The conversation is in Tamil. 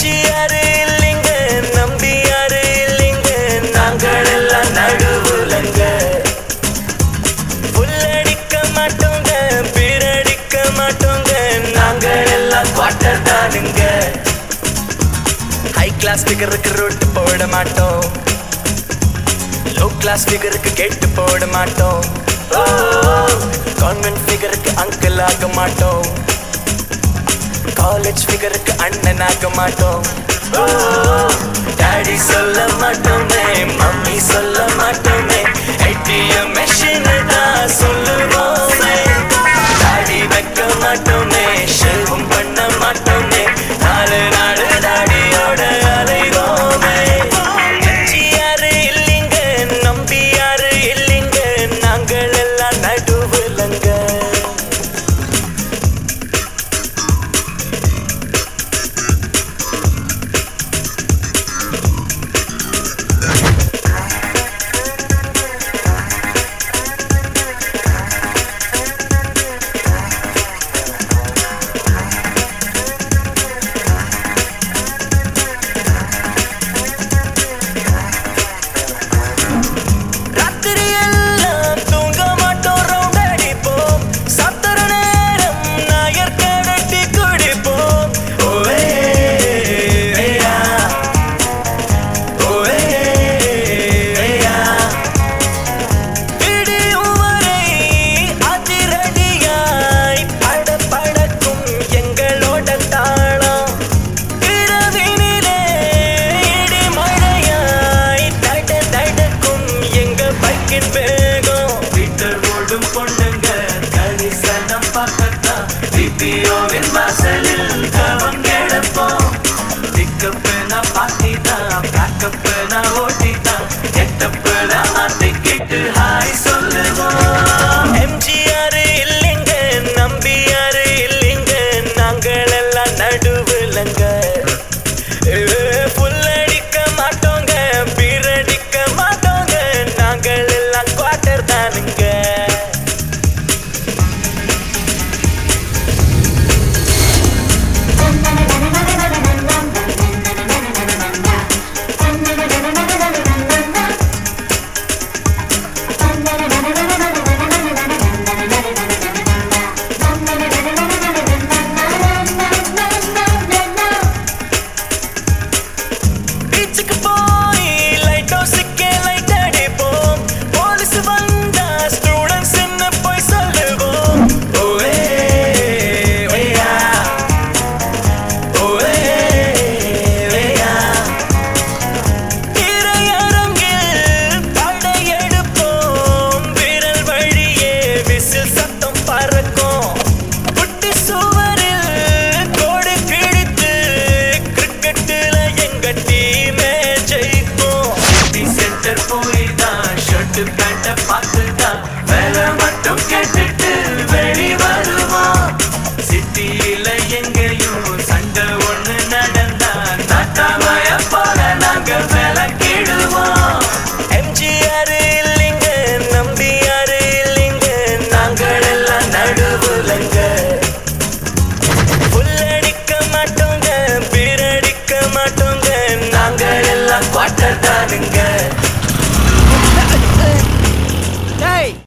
நெஞ்சு யாரு இல்லைங்க நம்பி யாரு இல்லைங்க நாங்கள் எல்லாம் நடுவுலங்க புல்லடிக்க மாட்டோங்க பீரடிக்க மாட்டோங்க நாங்கள் எல்லாம் குவார்டர் தானுங்க ஹை கிளாஸ் ஃபிகருக்கு ரூட் போட மாட்டோம் லோ கிளாஸ் ஃபிகருக்கு கேட்டு போட மாட்டோம் கான்வென்ட் ஃபிகருக்கு அங்கிள் ஆக மாட்டோம் காலேஜ் ஃபிகருக்கு அண்ணன் ஆக மாட்டோம் டாடி சொல்ல மாட்டோமே மம்மி சொல்ல மாட்டோமே ஏடிஎம் மெஷின் தான் சொல்ல